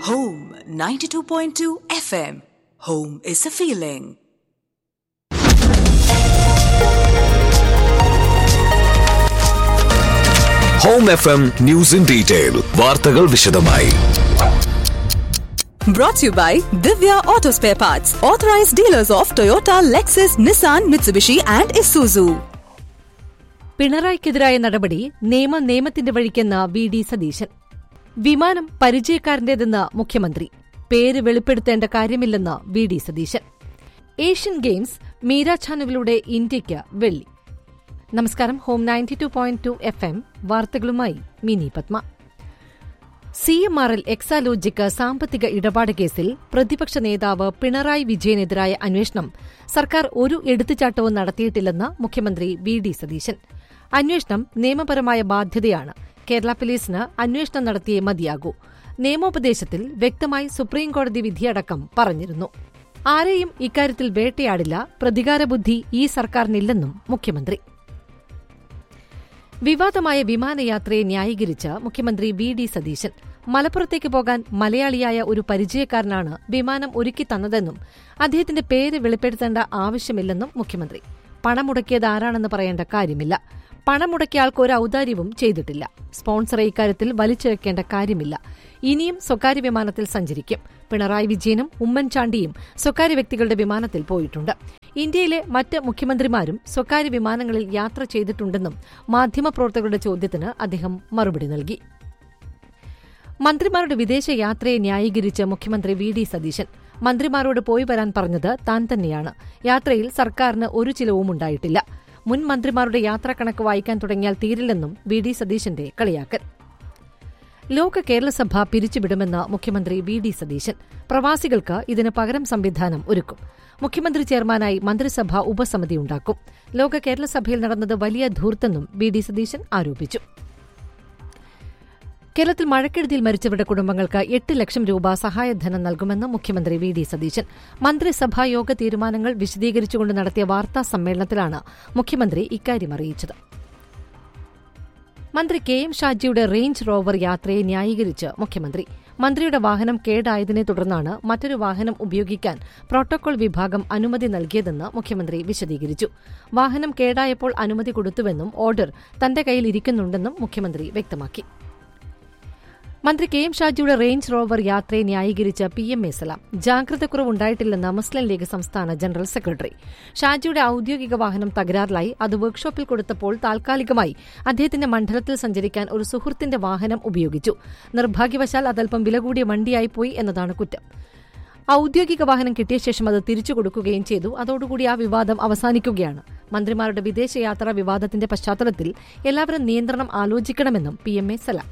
Home 92.2 FM. Home is a feeling. Home F M news in detail വാർത്തകൾ വിശദമായി Brought to you by Divya Auto Spare Parts, authorized dealers of Toyota, Lexus, Nissan, Mitsubishi, and Isuzu. പിണറായിക്കെതിരായ നടപടി നിയമ നിയമത്തിന്റെ വഴിക്കെന്ന V D Satheesan വിമാനം പരിചയക്കാരന്റേതെന്ന് മുഖ്യമന്ത്രി പേര് വെളിപ്പെടുത്തേണ്ട കാര്യമില്ലെന്ന് V D Satheesan Asian games Meera ചാനലിലൂടെ ഇന്ത്യയ്ക്ക് വെള്ളി നമസ്കാരം home ninety two point two F M വാർത്തകളുമായി Mini Padma C M R L Exalogic സാമ്പത്തിക ഇടപാട് കേസിൽ പ്രതിപക്ഷ നേതാവ് പിണറായി വിജയനെതിരായ അന്വേഷണം സർക്കാർ ഒരു എടുത്തുചാട്ടവും നടത്തിയിട്ടില്ലെന്ന് മുഖ്യമന്ത്രി വി ഡി സതീശൻ അന്വേഷണം നിയമപരമായ ബാധ്യതയാണ് കേരള പോലീസിന് അന്വേഷണം നടത്തിയേ മതിയാകൂ നിയമോപദേശത്തിൽ വ്യക്തമായി സുപ്രീംകോടതി വിധിയടക്കം പറഞ്ഞിരുന്നു ആരെയും ഇക്കാര്യത്തിൽ വേട്ടയാടില്ല പ്രതികാരബുദ്ധി ഈ സർക്കാരിനില്ലെന്നും മുഖ്യമന്ത്രി വിവാദമായ വിമാനയാത്രയെ ന്യായീകരിച്ച് മുഖ്യമന്ത്രി വി ഡി സതീശൻ മലപ്പുറത്തേക്ക് പോകാൻ മലയാളിയായ ഒരു പരിചയക്കാരനാണ് വിമാനം ഒരുക്കി തന്നതെന്നും അദ്ദേഹത്തിന്റെ പേര് വെളിപ്പെടുത്തേണ്ട ആവശ്യമില്ലെന്നും മുഖ്യമന്ത്രി പണം മുടക്കിയത് ആരാണെന്ന് പറയേണ്ട കാര്യമില്ല പണം മുടക്കിയ ആൾക്ക് ഒരു ഔദാര്യവും ചെയ്തിട്ടില്ല സ്പോൺസറെ ഇക്കാര്യത്തിൽ വലിച്ചിഴക്കേണ്ട കാര്യമില്ല ഇനിയും സ്വകാര്യ വിമാനത്തിൽ സഞ്ചരിക്കും പിണറായി വിജയനും ഉമ്മൻചാണ്ടിയും സ്വകാര്യ വ്യക്തികളുടെ വിമാനത്തിൽ പോയിട്ടുണ്ട് ഇന്ത്യയിലെ മറ്റ് മുഖ്യമന്ത്രിമാരും സ്വകാര്യ വിമാനങ്ങളിൽ യാത്ര ചെയ്തിട്ടുണ്ടെന്നും മാധ്യമപ്രവർത്തകരുടെ ചോദ്യത്തിന് അദ്ദേഹം മറുപടി നൽകി മന്ത്രിമാരുടെ വിദേശ യാത്രയെ ന്യായീകരിച്ച് മുഖ്യമന്ത്രി വി ഡി സതീശൻ മന്ത്രിമാരോട് പോയി വരാൻ പറഞ്ഞത് താൻ തന്നെയാണ് യാത്രയിൽ സർക്കാരിന് ഒരു ചിലവും ഉണ്ടായിട്ടില്ല മുൻ മന്ത്രിമാരുടെ യാത്രാക്കണക്ക് വായിക്കാൻ തുടങ്ങിയാൽ തീരില്ലെന്നും വി ഡി സതീശന്റെ കളിയാക്കൽ ലോക കേരളസഭ പിരിച്ചുവിടുമെന്ന് മുഖ്യമന്ത്രി വി ഡി സതീശൻ പ്രവാസികൾക്ക് ഇതിന് പകരം സംവിധാനം ഒരുക്കും മുഖ്യമന്ത്രി ചെയർമാനായി മന്ത്രിസഭ ഉപസമിതി ഉണ്ടാക്കും ലോക കേരളസഭയിൽ നടന്നത് വലിയ ധൂർത്തെന്നും വി ഡി സതീശൻ ആരോപിച്ചു കേരളത്തിൽ മഴക്കെടുതിയിൽ മരിച്ചവരുടെ കുടുംബങ്ങൾക്ക് എട്ട് ലക്ഷം രൂപ സഹായധനം നൽകുമെന്ന് മുഖ്യമന്ത്രി വി ഡി സതീശൻ മന്ത്രിസഭാ യോഗ തീരുമാനങ്ങൾ വിശദീകരിച്ചുകൊണ്ട് നടത്തിയ വാർത്താ സമ്മേളനത്തിലാണ് മുഖ്യമന്ത്രി ഇക്കാര്യം അറിയിച്ചത് മന്ത്രി കെ എം ഷാജിയുടെ റേഞ്ച് റോവർ യാത്രയെ ന്യായീകരിച്ച് മുഖ്യമന്ത്രി മന്ത്രിയുടെ വാഹനം കേടായതിനെ തുടർന്നാണ് മറ്റൊരു വാഹനം ഉപയോഗിക്കാൻ പ്രോട്ടോകോൾ വിഭാഗം അനുമതി നൽകിയതെന്ന് മുഖ്യമന്ത്രി വിശദീകരിച്ചു വാഹനം കേടായപ്പോൾ അനുമതി കൊടുത്തുവെന്നും ഓർഡർ തന്റെ കയ്യിൽ ഇരിക്കുന്നുണ്ടെന്നും മുഖ്യമന്ത്രി വ്യക്തമാക്കി മന്ത്രി കെ എം ഷാജിയുടെ റേഞ്ച് റോവർ യാത്രയെ ന്യായീകരിച്ച പി എം എ സലാം ജാഗ്രതക്കുറവുണ്ടായിട്ടില്ലെന്ന് മുസ്ലിം ലീഗ് സംസ്ഥാന ജനറൽ സെക്രട്ടറി ഷാജിയുടെ ഔദ്യോഗിക വാഹനം തകരാറിലായി അത് വർക്ക്ഷോപ്പിൽ കൊടുത്തപ്പോൾ താൽക്കാലികമായി അദ്ദേഹത്തിന്റെ മണ്ഡലത്തിൽ സഞ്ചരിക്കാൻ ഒരു സുഹൃത്തിന്റെ വാഹനം ഉപയോഗിച്ചു നിർഭാഗ്യവശാൽ അതൽപ്പം വില കൂടിയ വണ്ടിയായി പോയി എന്നതാണ് കുറ്റം ഔദ്യോഗിക വാഹനം കിട്ടിയ ശേഷം അത് തിരിച്ചു കൊടുക്കുകയും ചെയ്തു അതോടുകൂടി ആ വിവാദം അവസാനിക്കുകയാണ് മന്ത്രിമാരുടെ വിദേശയാത്രാ വിവാദത്തിന്റെ പശ്ചാത്തലത്തിൽ എല്ലാവരും നിയന്ത്രണം ആലോചിക്കണമെന്നും പി എം എ സലാം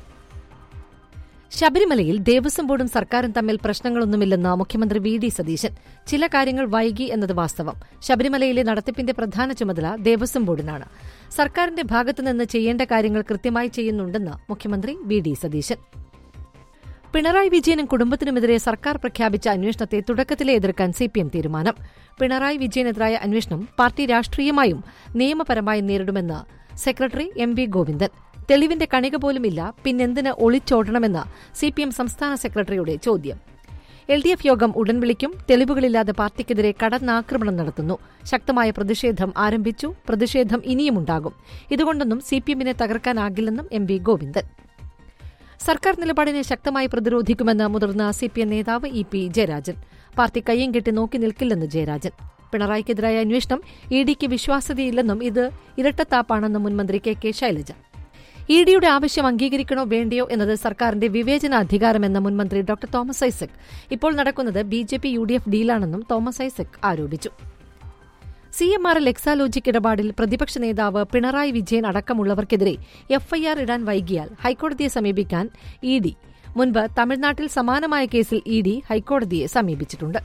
ശബരിമലയിൽ ദേവസ്വം ബോർഡും സർക്കാരും തമ്മിൽ പ്രശ്നങ്ങളൊന്നുമില്ലെന്ന് മുഖ്യമന്ത്രി വി ഡി സതീശൻ ചില കാര്യങ്ങൾ വൈകി എന്നത് വാസ്തവം ശബരിമലയിലെ നടത്തിപ്പിന്റെ പ്രധാന ചുമതല ദേവസ്വം ബോർഡിനാണ് സർക്കാരിന്റെ ഭാഗത്തുനിന്ന് ചെയ്യേണ്ട കാര്യങ്ങൾ കൃത്യമായി ചെയ്യുന്നുണ്ടെന്ന് മുഖ്യമന്ത്രി വി ഡി സതീശൻ പിണറായി വിജയനും കുടുംബത്തിനുമെതിരെ സർക്കാർ പ്രഖ്യാപിച്ച അന്വേഷണത്തെ തുടക്കത്തിലെ എതിർക്കാൻ സിപിഎം തീരുമാനം പിണറായി വിജയനെതിരായ അന്വേഷണം പാർട്ടി രാഷ്ട്രീയമായും നിയമപരമായും നേരിടുമെന്ന് സെക്രട്ടറി എം വി ഗോവിന്ദൻ തെളിവിന്റെ കണിക പോലുമില്ല പിന്നെന്തിന് ഒളിച്ചോടണമെന്ന് സിപിഎം സംസ്ഥാന സെക്രട്ടറിയുടെ ചോദ്യം എൽ ഡി എഫ് യോഗം ഉടൻ വിളിക്കും തെളിവുകളില്ലാതെ പാർട്ടിക്കെതിരെ കടന്നാക്രമണം നടത്തുന്നു ശക്തമായ പ്രതിഷേധം ആരംഭിച്ചു പ്രതിഷേധം ഇനിയുമുണ്ടാകും ഇതുകൊണ്ടൊന്നും സിപിഎമ്മിനെ തകർക്കാനാകില്ലെന്നും എം വി ഗോവിന്ദൻ സർക്കാർ നിലപാടിനെ ശക്തമായി പ്രതിരോധിക്കുമെന്ന് മുതിർന്ന സിപിഎം നേതാവ് ഇ പി ജയരാജൻ പാർട്ടി കയ്യും കെട്ടി നോക്കി നിൽക്കില്ലെന്ന് ജയരാജൻ പിണറായിക്കെതിരായ അന്വേഷണം ഇ ഡിക്ക് വിശ്വാസ്യതയില്ലെന്നും ഇത് ഇരട്ടത്താപ്പാണെന്നും മുൻമന്ത്രി കെ കെ ശൈലജ ഇ ഡിയുടെ ആവശ്യം അംഗീകരിക്കണോ വേണ്ടയോ എന്നത് സർക്കാരിന്റെ വിവേചനാധികാരമെന്ന മുൻമന്ത്രി ഡോക്ടർ തോമസ് ഐസക് ഇപ്പോൾ നടക്കുന്നത് B J P U D F ഡീലാണെന്നും തോമസ് ഐസക് ആരോപിച്ചു C M R L Exalogic ഇടപാടിൽ പ്രതിപക്ഷ നേതാവ് പിണറായി വിജയൻ അടക്കമുള്ളവർക്കെതിരെ എഫ്ഐആർ ഇടാൻ വൈകിയാൽ ഹൈക്കോടതിയെ സമീപിക്കാൻ ഇ ഡി മുൻപ് തമിഴ്നാട്ടിൽ സമാനമായ കേസിൽ ഇ ഡി ഹൈക്കോടതിയെ സമീപിച്ചിട്ടുണ്ട്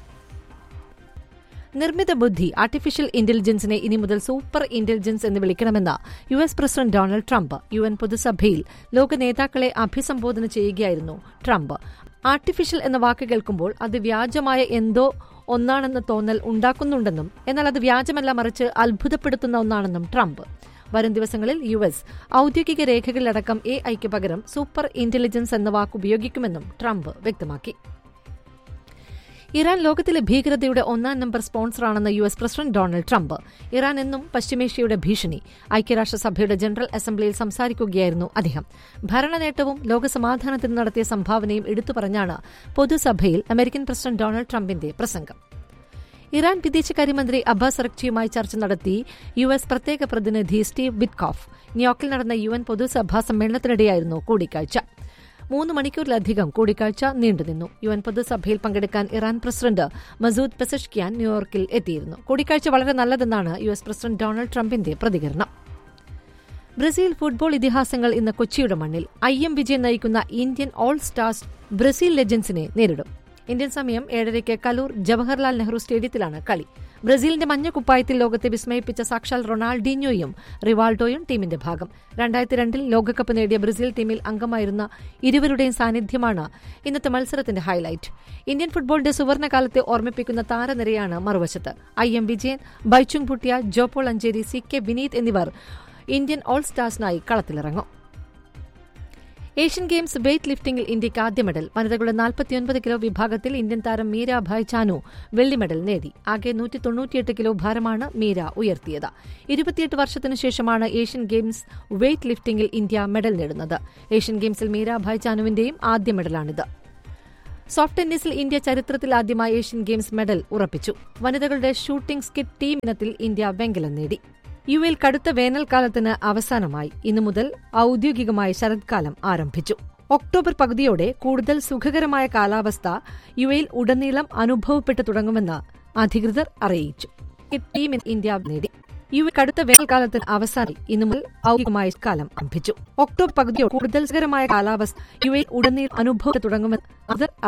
നിർമ്മിത ബുദ്ധി ആർട്ടിഫിഷ്യൽ ഇന്റലിജൻസിനെ ഇനി മുതൽ സൂപ്പർ ഇന്റലിജൻസ് എന്ന് വിളിക്കണമെന്ന് U S president Donald Trump U N പൊതുസഭയിൽ ലോക നേതാക്കളെ അഭിസംബോധന ചെയ്യുകയായിരുന്നു ട്രംപ് ആർട്ടിഫിഷ്യൽ എന്ന വാക്ക് കേൾക്കുമ്പോൾ അത് വ്യാജമായ എന്തോ ഒന്നാണെന്ന തോന്നൽ ഉണ്ടാക്കുന്നുണ്ടെന്നും എന്നാൽ അത് വ്യാജമല്ല മറിച്ച് അത്ഭുതപ്പെടുത്തുന്ന ഒന്നാണെന്നും ട്രംപ് വരും ദിവസങ്ങളിൽ യു എസ് ഔദ്യോഗിക രേഖകളിലടക്കം എ ഐക്ക് പകരം സൂപ്പർ ഇന്റലിജൻസ് എന്ന വാക്ക് ഉപയോഗിക്കുമെന്നും ട്രംപ് വ്യക്തമാക്കി ഇറാൻ ലോകത്തിലെ ഭീകരതയുടെ ഒന്നാം നമ്പർ സ്പോൺസറാണെന്ന് U S president Donald Trump Iran എന്നും പശ്ചിമേഷ്യയുടെ ഭീഷണി ഐക്യരാഷ്ട്രസഭയുടെ ജനറൽ അസംബ്ലിയിൽ സംസാരിക്കുകയായിരുന്നു അദ്ദേഹം ഭരണനേട്ടവും ലോകസമാധാനത്തിന് നടത്തിയ സംഭാവനയും എടുത്തു പറഞ്ഞാണ് പൊതുസഭയിൽ അമേരിക്കൻ പ്രസിഡന്റ് ഡൊണാൾഡ് ട്രംപിന്റെ പ്രസംഗം ഇറാൻ വിദേശകാര്യമന്ത്രി അബ്ബാസ് അറക്ചിയുമായി ചർച്ച നടത്തി യു എസ് പ്രത്യേക പ്രതിനിധി സ്റ്റീവ് ബിറ്റ്കോഫ് ന്യൂയോർക്കിൽ നടന്ന യു എൻ പൊതുസഭാ സമ്മേളനത്തിനിടെയായിരുന്നു കൂടിക്കാഴ്ച മൂന്ന് മണിക്കൂറിലധികം കൂടിക്കാഴ്ച നീണ്ടുനിന്നു യു എൻ പൊതുസഭയിൽ പങ്കെടുക്കാൻ ഇറാൻ പ്രസിഡന്റ് മസൂദ് പെസഷ്കിയാൻ ന്യൂയോർക്കിൽ എത്തിയിരുന്നു കൂടിക്കാഴ്ച വളരെ നല്ലതെന്നാണ് യു എസ് പ്രസിഡന്റ് ഡൊണാൾഡ് ട്രംപിന്റെ പ്രതികരണം ബ്രസീൽ ഫുട്ബോൾ ഇതിഹാസങ്ങൾ ഇന്ന് കൊച്ചിയുടെ മണ്ണിൽ ഐ എം വിജയൻ നയിക്കുന്ന ഇന്ത്യൻ ഓൾ സ്റ്റാർസ് ബ്രസീൽ ലെജൻസിനെ നേരിടും ഇന്ത്യൻ സമയം ഏഴരയ്ക്ക് കലൂർ ജവഹർലാൽ നെഹ്റു സ്റ്റേഡിയത്തിലാണ് കളി ബ്രസീലിന്റെ മഞ്ഞ കുപ്പായത്തിൽ ലോകത്തെ വിസ്മയിപ്പിച്ച സാക്ഷാൽ റൊണാൾഡീഞ്ഞോയും റിവാൾഡോയും ടീമിന്റെ ഭാഗം രണ്ടായിരത്തി രണ്ടിൽ ലോകകപ്പ് നേടിയ ബ്രസീൽ ടീമിൽ അംഗമായിരുന്ന ഇരുവരുടെയും സാന്നിധ്യമാണ് ഇന്നത്തെ മത്സരത്തിന്റെ ഹൈലൈറ്റ് ഇന്ത്യൻ ഫുട്ബോളിന്റെ സുവർണകാലത്തെ ഓർമ്മിപ്പിക്കുന്ന താരനിരയാണ് മറുവശത്ത് I M Vijayan Baichung Bhutia Jopaul Ancheri C K Vineeth എന്നിവർ ഇന്ത്യൻ ഓൾ സ്റ്റാർസിനായി കളത്തിലിറങ്ങും ഏഷ്യൻ ഗെയിംസ് വെയ്റ്റ് ലിഫ്റ്റിംഗിൽ ഇന്ത്യയ്ക്ക് ആദ്യ മെഡൽ വനിതകളുടെ നാൽപ്പത്തിയൊൻപത് കിലോ വിഭാഗത്തിൽ ഇന്ത്യൻ താരം മീര ഭായ് ചാനു വെള്ളി മെഡൽ നേടി ആകെ നൂറ്റി തൊണ്ണൂറ്റിയെട്ട് കിലോ ഭാരമാണ് മീര ഉയർത്തിയത് ഇരുപത്തിയെട്ട് വർഷത്തിനു ശേഷമാണ് ഏഷ്യൻ ഗെയിംസ് വെയ്റ്റ് ലിഫ്റ്റിംഗിൽ ഇന്ത്യ മെഡൽ നേടുന്നത് ഏഷ്യൻ ഗെയിംസിൽ മീര ഭായ് ചാനുവിന്റെയും ആദ്യ മെഡലാണിത് സോഫ്റ്റ് ടെന്നീസിൽ ഇന്ത്യ ചരിത്രത്തിൽ ആദ്യമായി ഏഷ്യൻ ഗെയിംസ് മെഡൽ ഉറപ്പിച്ചു വനിതകളുടെ ഷൂട്ടിംഗ് സ്കിറ്റ് ടീം ഇനത്തിൽ ഇന്ത്യ വെങ്കലം നേടി യു എൽ കടുത്ത വേനൽക്കാലത്തിന് അവസാനമായി ഇന്നു മുതൽ ഔദ്യോഗികമായി ശരത്കാലം ആരംഭിച്ചു ഒക്ടോബർ പകുതിയോടെ കൂടുതൽ സുഖകരമായ കാലാവസ്ഥ യു എയിൽ ഉടനീളം അനുഭവപ്പെട്ടു തുടങ്ങുമെന്ന് അധികൃതർ അറിയിച്ചു ടീം ഇന്ത്യ നേടി യു എ കടുത്ത വേനൽക്കാലത്തിന് അവസാനം ഇന്നു മുതൽ ഔദ്യോഗികമായ കാലം ആരംഭിച്ചു ഒക്ടോബർ പകുതിയോടെ കൂടുതൽ സുഖകരമായ കാലാവസ്ഥ യു എയിൽ ഉടനീളം അനുഭവപ്പെട്ടു തുടങ്ങുമെന്ന് അധികൃതർ